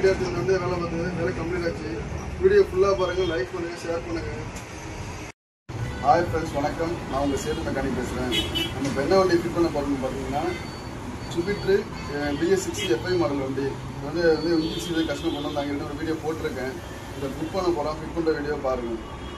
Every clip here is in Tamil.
வீடியோ எடுத்துட்டு வந்து வேலை பார்த்து வேலை கம்ப்ளீட் ஆச்சு வீடியோ ஃபுல்லாக பாருங்கள் லைக் பண்ணுங்கள் ஷேர் பண்ணுங்கள் ஹாய் ஃப்ரெண்ட்ஸ் வணக்கம் நான் உங்கள் சேது மெக்கானிக் பேசுகிறேன் நம்ம இப்போ என்ன வண்டி ஃபிட் பண்ண போகிறோம்னு பார்த்தீங்கன்னா சுபிட்ரு பிஎஸ் சிக்ஸ்டி எஃப்ஐ மாடல் வண்டி இது வந்து வந்து இன்ஜின் சீதை கஷ்டம் கொண்டு வந்தாங்க ஒரு வீடியோ போட்டிருக்கேன் இதை ஃபிட் பண்ண போகிறோம் ஃபிட் பண்ணுற வீடியோ பாருங்கள்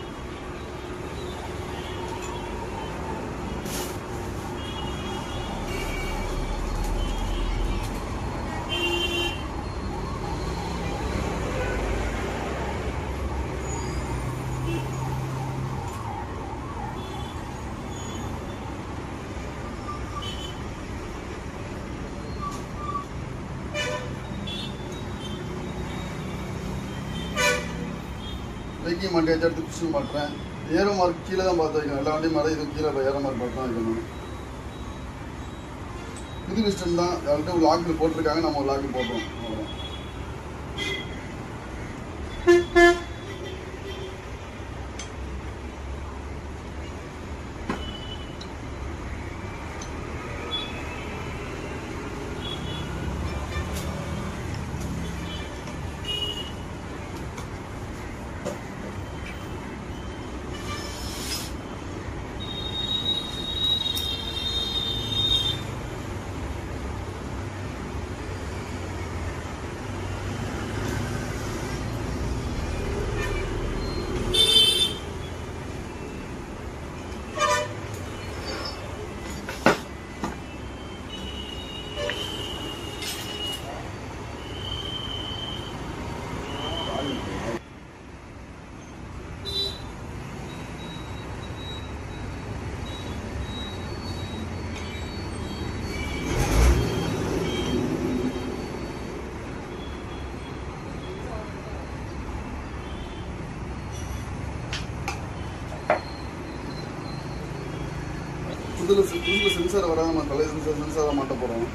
பைக்கிங் வண்டி வச்சு எடுத்து புஷிங் மாட்டுறேன் ஏரோ மார்க் கீழே தான் பார்த்து வைக்கணும் எல்லா வண்டியும் மாதிரி இது கீழே ஏரோ மார்க் பார்த்து தான் வைக்கணும் புது மிஸ்டன் தான் அவர்கிட்ட ஒரு லாக்கில் போட்டிருக்காங்க நம்ம ஒரு லாக்கில் போட்டோம் அவ்வளோதான் புதுல புதுல சென்சார் வராத நம்ம தலை சென்சார் சென்சாரை மாட்ட போகிறோம்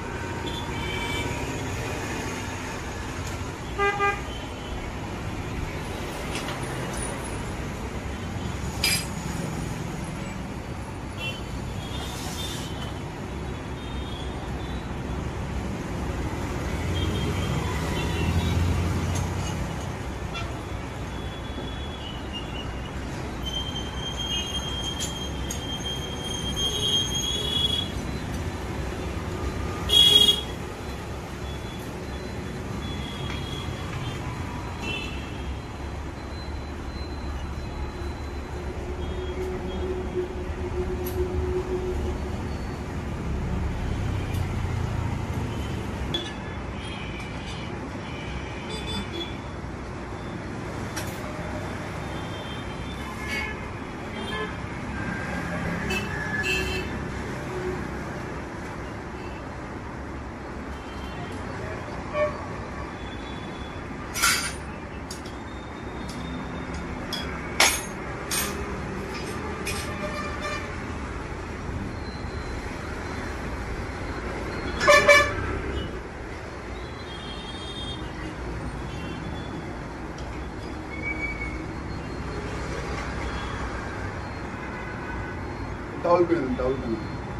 டவல் பண்ணு டவல் பண்ணு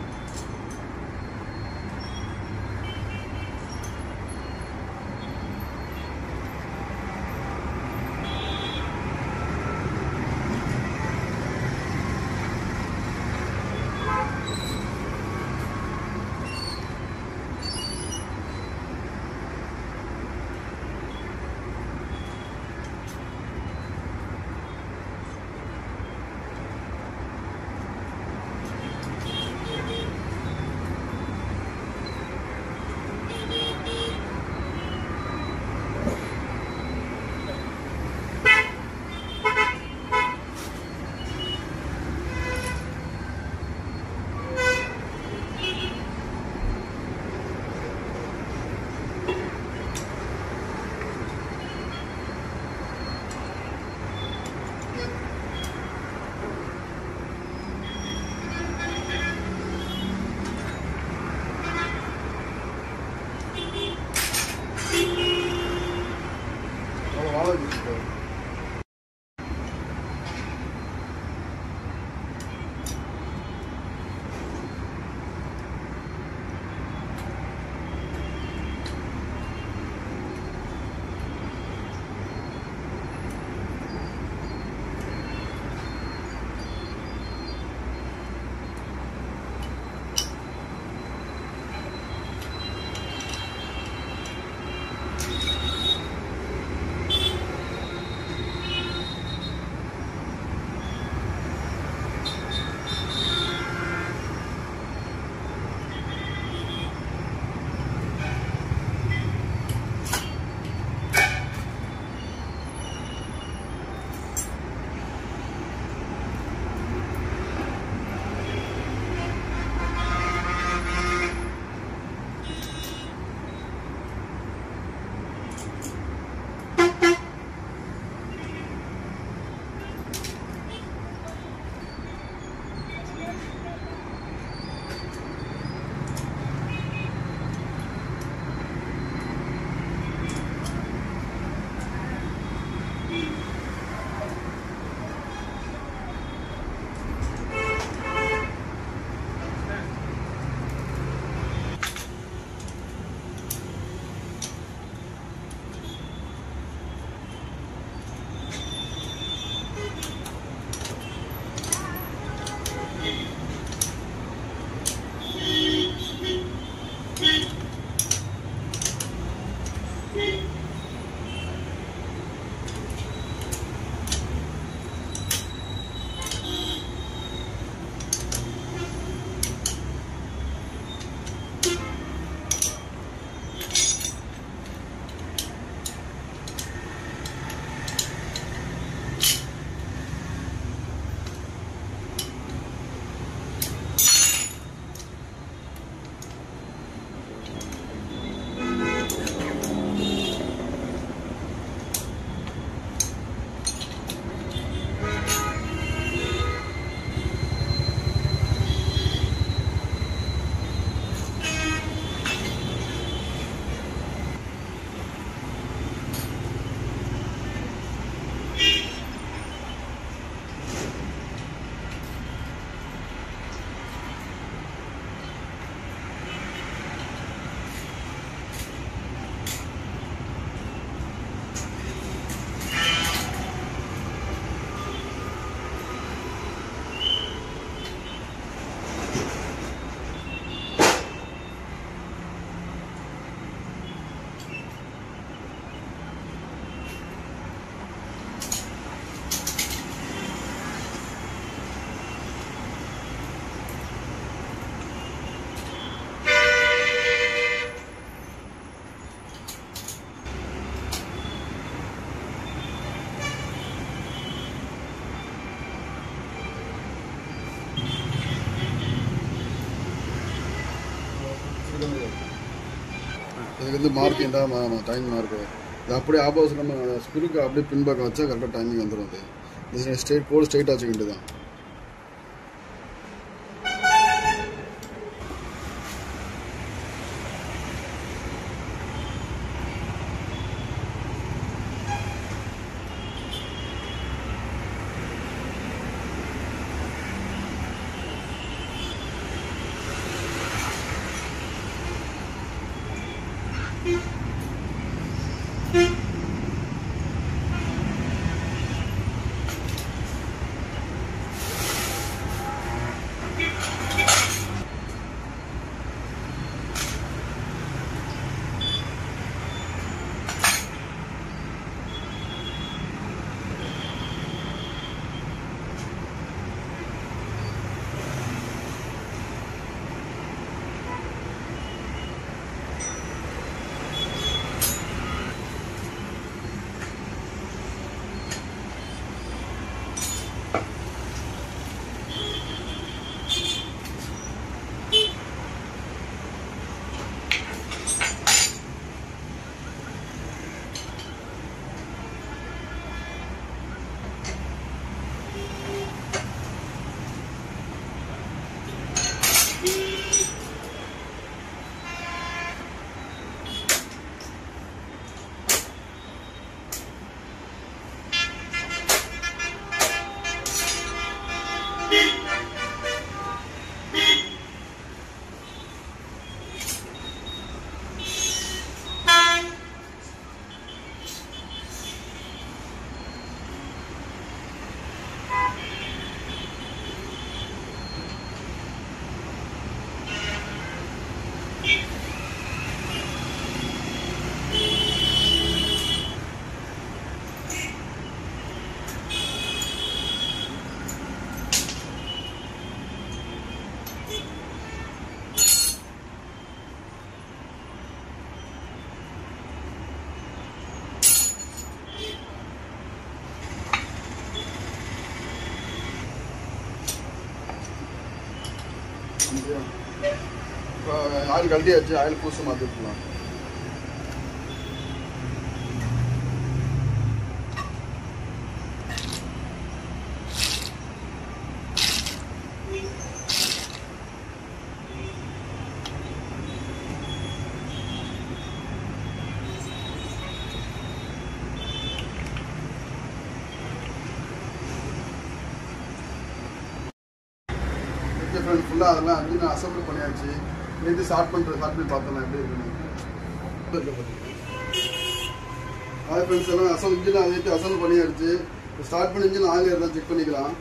அவ்வளோ வாழை வச்சுக்கோ இது வந்து மார்க்கிண்டா டைம் மார்க்கு இது அப்படியே ஆப்போசிட் நம்ம ஸ்க்ரூக்கு அப்படியே பின்பக்கம் வச்சா கரெக்டாக டைமிங் வந்துடும் அது இது ஸ்ட்ரெயிட் போல் ஸ்ட்ரெயிட்டாக வச்சுக்க வேண்டியதான் இப்போ ஆயில் கழட்டியாச்சு ஆயில் பூச மாற்றிருக்கலாம் ஓகே ஃப்ரெண்ட் ஃபுல்லாக அதெல்லாம் அஞ்சு அசம்பிள் பண்ணியாச்சு நேற்று ஸ்டார்ட் பண்ணுறது ஸ்டார்ட் பண்ணி பார்த்தலாம் எப்படி இருக்குன்னு ஹாய் ஃப்ரெண்ட்ஸ் எல்லாம் அசல் இன்ஜின் அதே அசம்பிள் பண்ணியாச்சு ஸ்டார்ட் பண்ணி இன்ஜின் ஆயில் இருந்தால் செக் பண்ணிக்கலாம்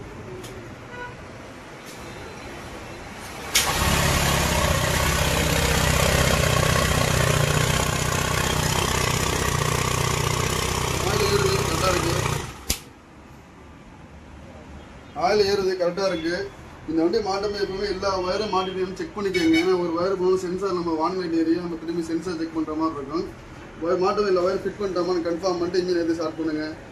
ஆயில் ஏறுது கரெக்டாக இருக்கு ஆயில் ஏறுது கரெக்டாக இருக்கு இந்த வண்டி மாட்டும்போது எப்பவுமே எல்லா வயரும் மாட்டிட்டு செக் பண்ணிக்கோங்க ஏன்னா ஒரு வயர் போகணும் சென்சார் நம்ம வான்லைட் ஏரியா நம்ம திரும்பி சென்சார் செக் பண்ணுற மாதிரி இருக்கும் ஒயர் மாட்டும் இல்லை ஒயர் ஃபிட் பண்ணிட்டோமான்னு கன்ஃபார்ம் பண்ணிட்டு இன்ஜின் எது ஸ்டார்ட் பண்ணுங்க